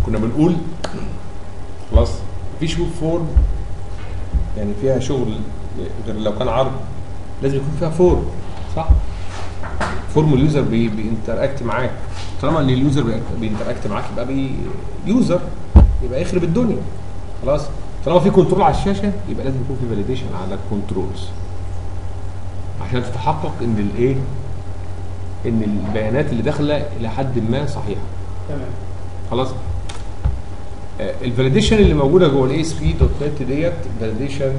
كنا بنقول خلاص مفيش ويب فورم يعني فيها شغل غير لو كان عرض لازم يكون فيها فورم صح فورم اليوزر بي بينتراكت معاك طالما ان اليوزر بي- بينتراكت معاك يبقى بي يوزر يبقى يخرب الدنيا خلاص طالما في كنترول على الشاشه يبقى لازم يكون في فاليديشن على الكنترولز عشان تتحقق ان الايه ان البيانات اللي داخله الى حد ما صحيحه تمام خلاص الفاليديشن اللي موجوده جوه الاي اس بي دوت نت ديت فاليديشن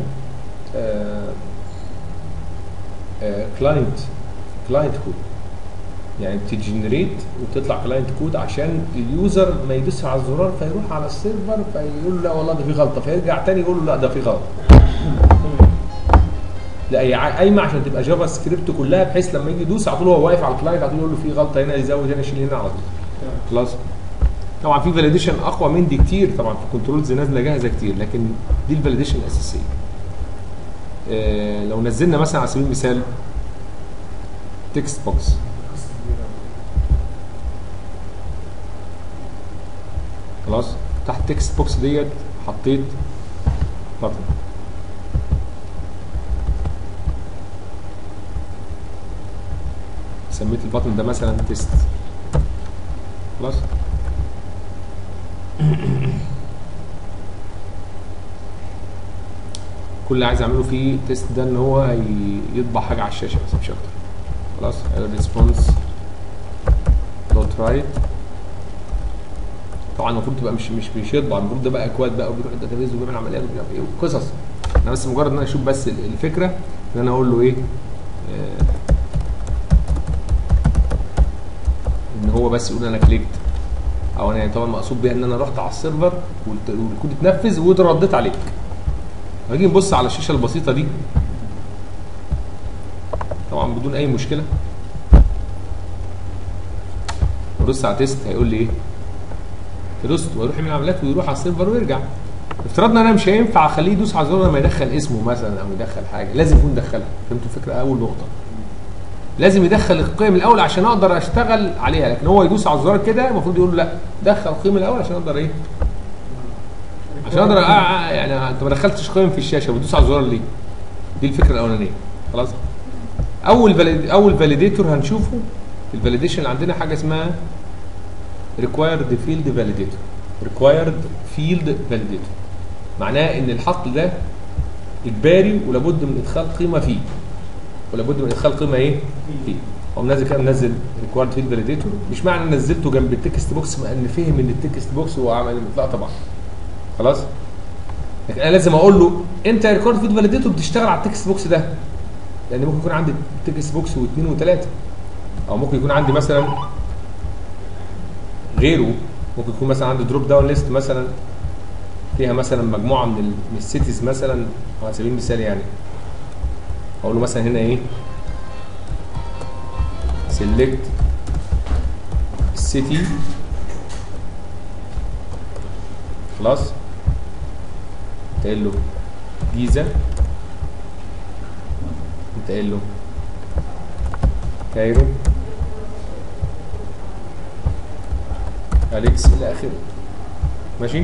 كلاينت كلاينت كود يعني بتجنريت وتطلع كلاينت كود عشان اليوزر ما يدوس على الزرار فيروح على السيرفر فيقول له لا والله ده في غلطه فيرجع تاني يقول له لا ده في غلطه لا هي ع- قايمه عشان تبقى جافا سكريبت كلها بحيث لما يجي يدوس على طول هو واقف على الكلاينت على طول يقول له في غلطه هنا يزود هنا يشيل هنا على طول تمام خلاص طبعا في فاليديشن اقوى من دي كتير طبعا في كنترولز نازله جاهزه كتير لكن دي الفاليديشن الاساسيه آه لو نزلنا مثلا على سبيل المثال تكست بوكس خلاص تحت تكست بوكس ديت حطيت بطن سميت البطن ده مثلا تيست خلاص كل اللي عايز اعمله فيه تيست ده ان هو ي- يطبع حاجه على الشاشه بس مش اكتر خلاص الريسبونس دوت رايت طبعا المفروض تبقى مش مش مش يطبع المفروض ده بقى اكواد بقى وبيروح الداتابيز وبيعمل عمليات ومش عارف ايه وقصص انا بس مجرد ان انا اشوف بس ال- الفكره ان انا اقول له ايه آه، ان هو بس يقول انا كليكت او انا يعني طبعا مقصود بيها ان انا رحت على السيرفر والت- والكود اتنفذ ورديت عليك نيجي نبص على الشاشه البسيطه دي طبعا بدون اي مشكله ندوس على تيست هيقول لي ايه تدوس ويروح يعمل عمليات ويروح على السيرفر ويرجع افترضنا انا مش هينفع اخليه يدوس على الزرار لما يدخل اسمه مثلا او يدخل حاجه لازم يكون دخلها فهمتوا الفكره اول نقطه لازم يدخل القيم الاول عشان اقدر اشتغل عليها لكن هو يدوس على الزرار كده المفروض يقول له لا دخل القيم الاول عشان اقدر ايه عشان اقدر أ- أ- يعني انت ما دخلتش قيم في الشاشه بتدوس على الزرار ليه دي الفكره الاولانيه خلاص اول فاليد اول فاليديتور هنشوفه الفاليديشن اللي عندنا حاجه اسمها required field validator required field validator معناه ان الحقل ده اجباري ولابد من ادخال قيمه فيه ولابد من ادخال قيمه ايه فيه هو منزل كده منزل required field validator مش معنى ان نزلته جنب التكست بوكس ان فهم ان التكست بوكس هو عمل لا طبعا خلاص لكن انا لازم اقول له انت ريكورد فيد فاليديتور بتشتغل على التكست بوكس ده لان ممكن يكون عندي تكست بوكس واثنين وثلاثه او ممكن يكون عندي مثلا غيره ممكن يكون مثلا عندي دروب داون ليست مثلا فيها مثلا مجموعه من ال- من السيتيز مثلا على سبيل المثال يعني اقول له مثلا هنا ايه سيلكت السيتي خلاص انت قايل له جيزه انت قايل له كايرو اليكس الى اخره ماشي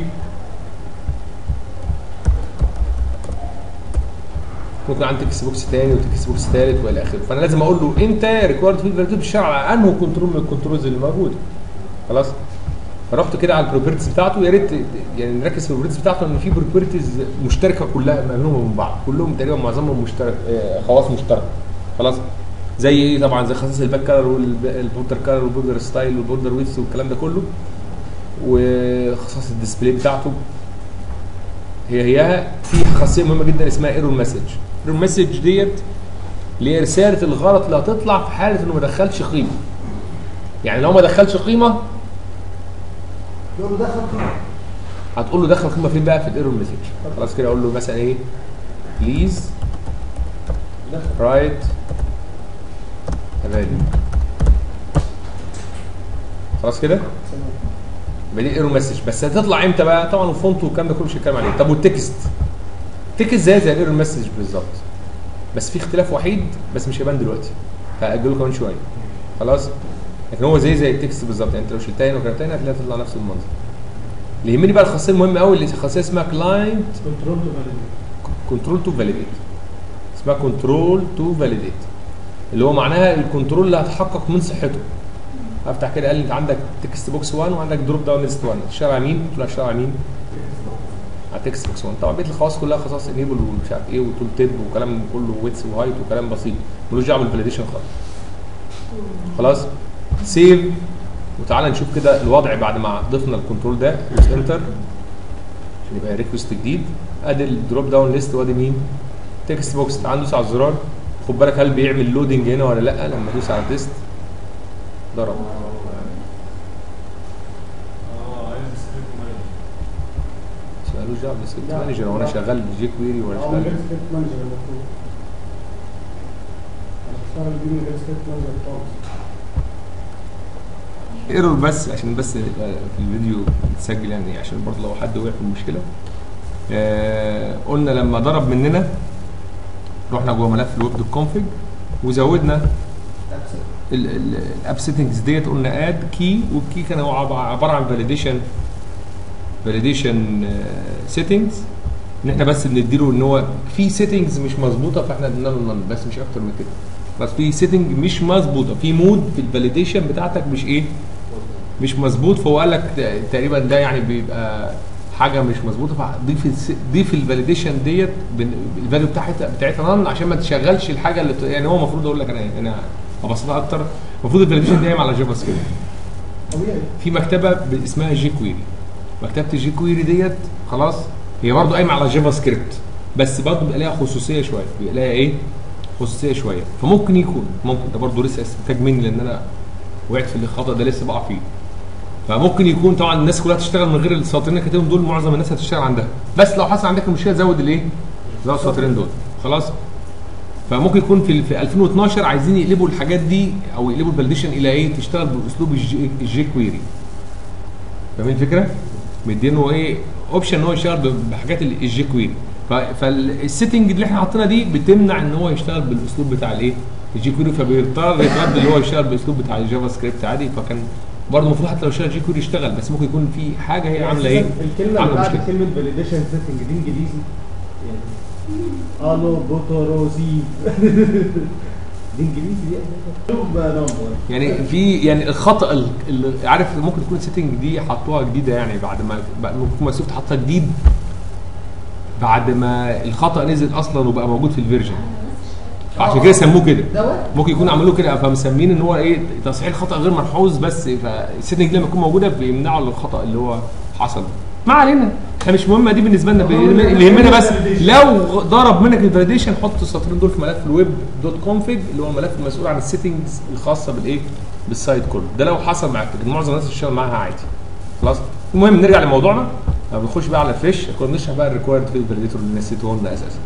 ممكن عندي تكست بوكس تاني وتكست بوكس تالت والى اخره فانا لازم اقول له انت ريكوارد فيد فاليديتور بتشتغل على انه كنترول من الكنترولز اللي موجوده خلاص فرحت كده على البروبرتيز بتاعته يا ريت يعني نركز في البروبرتيز بتاعته ان في بروبرتيز مشتركه كلها منهم من بعض كلهم تقريبا معظمهم مشترك آه، خواص مشتركه خلاص زي ايه طبعا زي خصائص الباك كلر والبوردر كلر والبوردر ستايل والبوردر ويدث والكلام ده كله وخصائص الديسبلاي بتاعته هي هي في خاصيه مهمه جدا اسمها ايرور مسج ايرور مسج ديت اللي هي رساله الغلط اللي هتطلع في حاله انه ما دخلش قيمه يعني لو ما دخلش قيمه يقول له دخل قيمه هتقول له دخل قيمه فين بقى في الايرور مسج خلاص كده اقول له مثلا ايه بليز دخل رايت فاليو خلاص كده يبقى دي ايرور مسج بس هتطلع امتى بقى طبعا الفونت والكلام ده كله مش هنتكلم عليه طب والتكست تكست زي زي الايرور مسج بالظبط بس في اختلاف وحيد بس مش هيبان دلوقتي هاجله كمان شويه خلاص لكن هو زي زي التكست بالظبط يعني انت لو شلتها هنا وكتبتها هنا هتلاقيها تطلع نفس المنظر اللي يهمني بقى الخاصيه المهمه قوي اللي خاصيه اسمها كلاينت كنترول تو فاليديت كنترول تو فاليديت اسمها كنترول تو فاليديت اللي هو معناها الكنترول اللي هتحقق من صحته افتح كده قال لي انت عندك تكست بوكس 1 وعندك دروب داون ليست 1 تشتغل على مين؟ قلت له هشتغل على مين؟ على تكست بوكس 1 طبعا بقيه الخواص كلها خصائص انيبل ومش عارف ايه وتول تيب وكلام كله ويتس وهايت وكلام بسيط ملوش دعوه بالفاليديشن خالص خلاص سيف وتعالى نشوف كده الوضع بعد ما ضفنا الكنترول ده دوس انتر عشان يبقى ريكوست جديد ادي الدروب داون ليست وادي مين؟ تكست بوكس تعال ندوس على الزرار خد بالك هل بيعمل لودنج هنا ولا لا لما ادوس على تيست ضرب اه عايز سكريبت مانجر مالوش دعوه بالسكريبت مانجر هو انا شغال جي كويري ولا او من غير شغال سكريبت مانجر المفروض انا بشتغل بيه من غير سكريبت مانجر خالص ايرور بس عشان بس يبقى في الفيديو يتسجل يعني عشان برضه لو حد وقع في المشكله آه قلنا لما ضرب مننا رحنا جوه ملف الويب دوت كونفج وزودنا الاب سيتنجز ديت قلنا اد كي والكي كان هو عب- عباره عن فاليديشن فاليديشن سيتنجز ان احنا بس بنديله ان هو في سيتنجز مش مظبوطه فاحنا ادينا له نون بس مش اكتر من كده بس في سيتنج مش مظبوطه في مود في الفاليديشن بتاعتك مش ايه مش مظبوط فهو قال لك ت- تقريبا ده يعني بيبقى حاجه مش مظبوطه فضيف الس- ضيف الفاليديشن ديت بن- الفاليو بتاعتها بتاعتها نون عشان ما تشغلش الحاجه اللي بت- يعني هو المفروض اقول لك انا انا ابسطها اكتر المفروض الفاليديشن دي قايم على جافا سكريبت طبيعي في مكتبه ب- اسمها جي كويري مكتبه الجي كويري ديت خلاص هي برضه قايمه على جافا سكريبت بس برضه بيبقى ليها خصوصيه شويه بيبقى ليها ايه خصوصيه شويه فممكن يكون ممكن ده برضه لسه استنتاج مني لان انا وقعت في الخطا ده لسه بقع فيه فممكن يكون طبعا الناس كلها تشتغل من غير السطرين اللي كاتبهم دول معظم الناس هتشتغل عندها بس لو حصل عندك المشكله زود الايه زود السطرين دول خلاص فممكن يكون في في 2012 عايزين يقلبوا الحاجات دي او يقلبوا الفاليديشن الى ايه تشتغل باسلوب الجي, الجي كويري فاهمين الفكره؟ مدينه ايه اوبشن ان هو يشتغل ب- بحاجات ال- الجي كويري ف- فالسيتنج اللي احنا حاطينها دي بتمنع ان هو يشتغل بالاسلوب بتاع الايه؟ الجي كويري فبيضطر يتردد ان هو يشتغل باسلوب بتاع الجافا سكريبت عادي فكان برضه المفروض حتى لو شغال جي كويري يشتغل بس ممكن يكون في حاجه هي عامله ايه؟ الكلمه اللي عامله بعد مشكله كلمه فاليديشن سيتنج دي انجليزي يعني الو بوتوروزي دي انجليزي دي مكتوب نمبر يعني في يعني الخطا ال- اللي عارف ممكن تكون السيتنج دي حطوها جديده يعني بعد ما بعد ممكن تكون مايكروسوفت حطها جديد بعد ما الخطا نزل اصلا وبقى موجود في الفيرجن عشان كده سموه كده دوت ممكن يكون عملوه كده فمسمين ان هو ايه تصحيح الخطا غير ملحوظ بس فالسيتنج دي لما تكون موجوده بيمنعوا الخطا اللي هو حصل ما علينا احنا مش مهمه دي بالنسبه لنا اللي يهمنا بس لو ضرب منك الفاليديشن حط السطرين دول في ملف الويب دوت كونفج اللي هو الملف المسؤول عن السيتنجز الخاصه بالايه بالسايت كله ده لو حصل معاك لكن معظم الناس بتشتغل معاها عادي خلاص المهم نرجع لموضوعنا لما بنخش بقى على الفيش كنا بنشرح بقى الريكوايرد فيلد فاليديتور اللي نسيته قلنا اساسا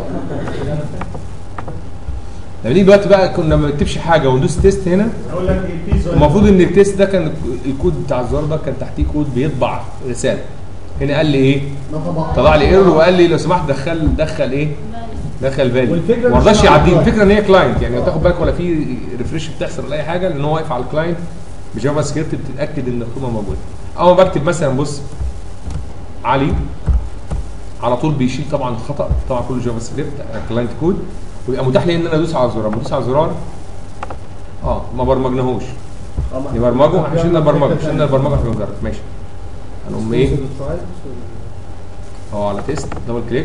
لما نيجي دلوقتي بقى كنا ما بنكتبش حاجه وندوس تيست هنا اقول لك ايه في سؤال المفروض ان التيست ده كان الكود بتاع الزرار ده كان تحتيه كود بيطبع رساله هنا قال لي ايه ما طبعا طلع لي ايرور وقال لي لو سمحت دخل دخل ايه دخل فاليو والفكرة ما مش رضاش إنه على يعديه الكلاينت. الفكره ان هي كلاينت يعني تاخد بالك ولا في ريفرش بتحصل ولا اي حاجه لان هو واقف على الكلاينت بجافا سكريبت بتتاكد ان القيمه موجوده اول ما بكتب مثلا بص علي على طول بيشيل طبعا الخطا طبعا كله جافا سكريبت كلاينت كود ويبقى متاح لي ان انا ادوس على الزرار بدوس على الزرار اه ما برمجناهوش آه، ما- نبرمجه احنا شلنا البرمجه شلنا البرمجه في المجرد ماشي هنقوم ايه اه على تيست دبل كليك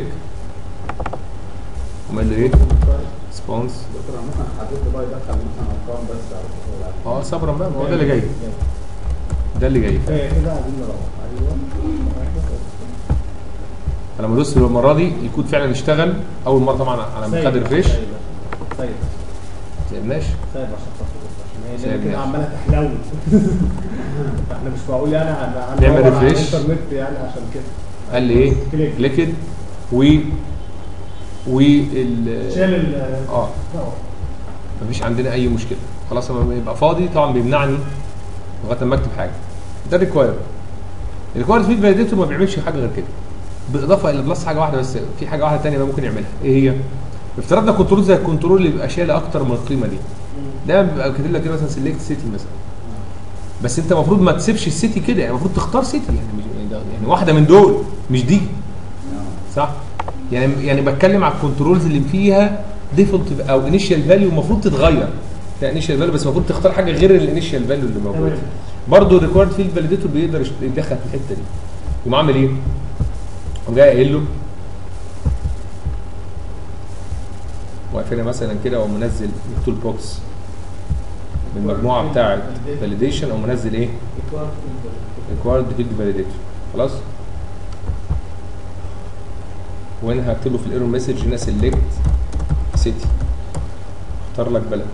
ومال له ايه ريسبونس دكتور انا ممكن حددت بقى يدخل مثلا ارقام بس على الشغل اه صبرا بقى هو ده اللي جاي ده اللي جاي كفايه كده عايزين نروح ايوه فلما دوست المره دي الكود فعلا اشتغل اول مره طبعا على ما خد ريفريش سيد ما سيبناش سيد عشان خاطر عشان هي سيد كده ماشي. عماله تحلو احنا مش معقول يعني هن- نعمل هندور على ريفريش. الانترنت يعني عشان كده قال لي ايه كليك. كليكد و وال شال ال اه مفيش عندنا اي مشكله خلاص لما يبقى فاضي طبعا بيمنعني لغايه ما اكتب حاجه ده الريكواير الريكواير فيد فاليديتور ما بيعملش حاجه غير كده بالاضافه الى بلس حاجه واحده بس في حاجه واحده ثانيه ممكن يعملها ايه هي؟ افترضنا كنترول زي الكنترول اللي بيبقى شايل اكتر من القيمه دي ده بيبقى كاتب لك كده مثلا سيلكت سيتي مثلا بس انت المفروض ما تسيبش السيتي كده يعني المفروض تختار سيتي يعني مش يعني ده- يعني يعني واحده من دول مش دي صح يعني يعني بتكلم على الكنترولز اللي فيها ديفولت او انيشال فاليو المفروض تتغير ده انيشال فاليو بس المفروض تختار حاجه غير الانيشال فاليو اللي موجود تمام. برضه الريكوارد فيلد فاليديتور بيقدر يشت- يتدخل في الحته دي يقوم عامل ايه؟ قام جاي قايل له واقف هنا مثلا كده ومنزل التول بوكس من المجموعه بتاعه فاليديشن او منزل ايه؟ ريكوايرد فيلد فاليديتور خلاص وهنا هكتب له في الايرور مسج هنا سيلكت سيتي اختار لك بلد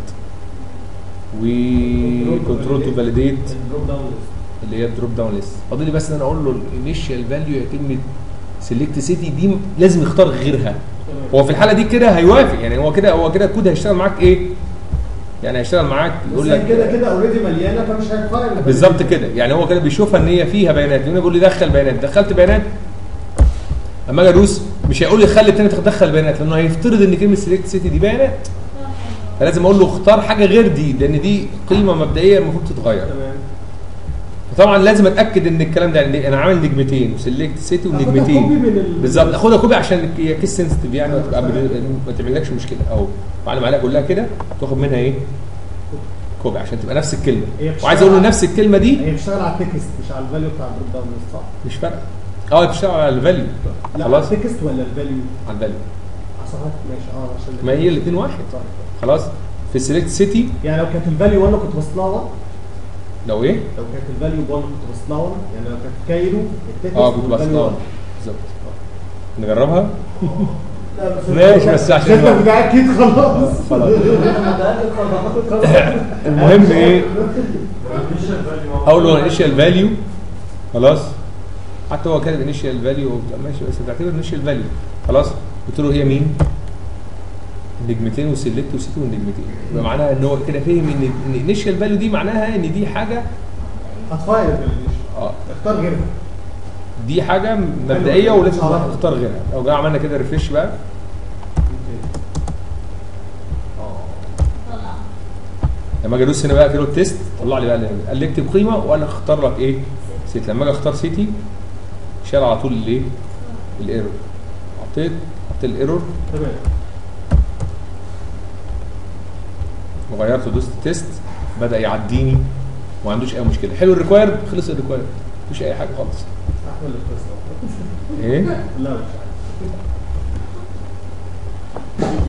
وكنترول تو فاليديت الدروب داون ليست. اللي هي الدروب داون ليست فاضل لي بس ان انا اقول له الانيشال فاليو يا كلمه سيلكت سيتي دي لازم يختار غيرها هو في الحاله دي كده هيوافق يعني هو كده هو كده الكود هيشتغل معاك ايه؟ يعني هيشتغل معاك بس يقول هي لك كده كده اوريدي مليانه فمش هيقارن بالظبط كده يعني هو كده بيشوفها ان هي فيها بيانات لان بيقول لي دخل بيانات دخلت بيانات اما اجي ادوس مش هيقول لي خلي التاني تدخل بيانات لانه هيفترض ان كلمه سيلكت سيتي دي بيانات فلازم اقول له اختار حاجه غير دي لان دي قيمه مبدئيه المفروض تتغير تمام فطبعا لازم اتاكد ان الكلام ده يعني انا عامل نجمتين وسيلكت سيتي آخدها ونجمتين كوبي من ال- بالظبط اخدها كوبي عشان هي كيس سنسيتيف يعني وتبقى بدون- ما تعملكش مشكله اهو معلم عليها كلها كده تاخد منها ايه؟ كوبي عشان تبقى نفس الكلمه هي بتشتغل وعايز اقول له على- نفس الكلمه دي هي بتشتغل على التكست مش على الفاليو بتاع الدروب داون ليست صح؟ مش فارقه اه بتشتغل على الفاليو لا خلاص على التكست ولا الفاليو؟ على الفاليو صح ماشي اه عشان ما هي الاثنين واحد صح. خلاص في سيلكت سيتي يعني لو كانت الفاليو 1 كنت بصيت لها 1 لو ايه؟ لو كانت الفاليو 1 كنت بصيت لها 1 يعني لو كانت كايرو التكست اه كنت والفاليو بصنع 1. بالظبط نجربها لا، بس ماشي، بس عشان انت الوقت. متاكد خلاص خلاص خلاص. المهم ايه؟ الانيشال فاليو اقول له انيشال فاليو خلاص حتى هو كاتب انيشال فاليو ماشي بس بتعتبر انيشال فاليو خلاص قلت له هي مين؟ نجمتين وسيلكت وسيتي والنجمتين يبقى معناها ان هو كده فهم ان ان انيشال فاليو دي معناها ان دي حاجه هتفاير الفاليديشن اه اختار غيرها دي حاجه مبدئيه ولازم تختار غيرها لو جينا عملنا كده ريفريش بقى لما اجي ادوس هنا بقى كده التيست طلع لي بقى قال لي اكتب قيمه وقال لك اختار لك ايه؟ سيتي لما اجي اختار سيتي شال على طول الايه؟ الايرور حطيت حطيت الايرور تمام وغيرت ودوست تيست بدا يعديني وما عندوش اي مشكله حلو الريكوايرد خلص الريكوايرد مفيش اي حاجه خالص احمد القصه ايه؟ لا مش عارف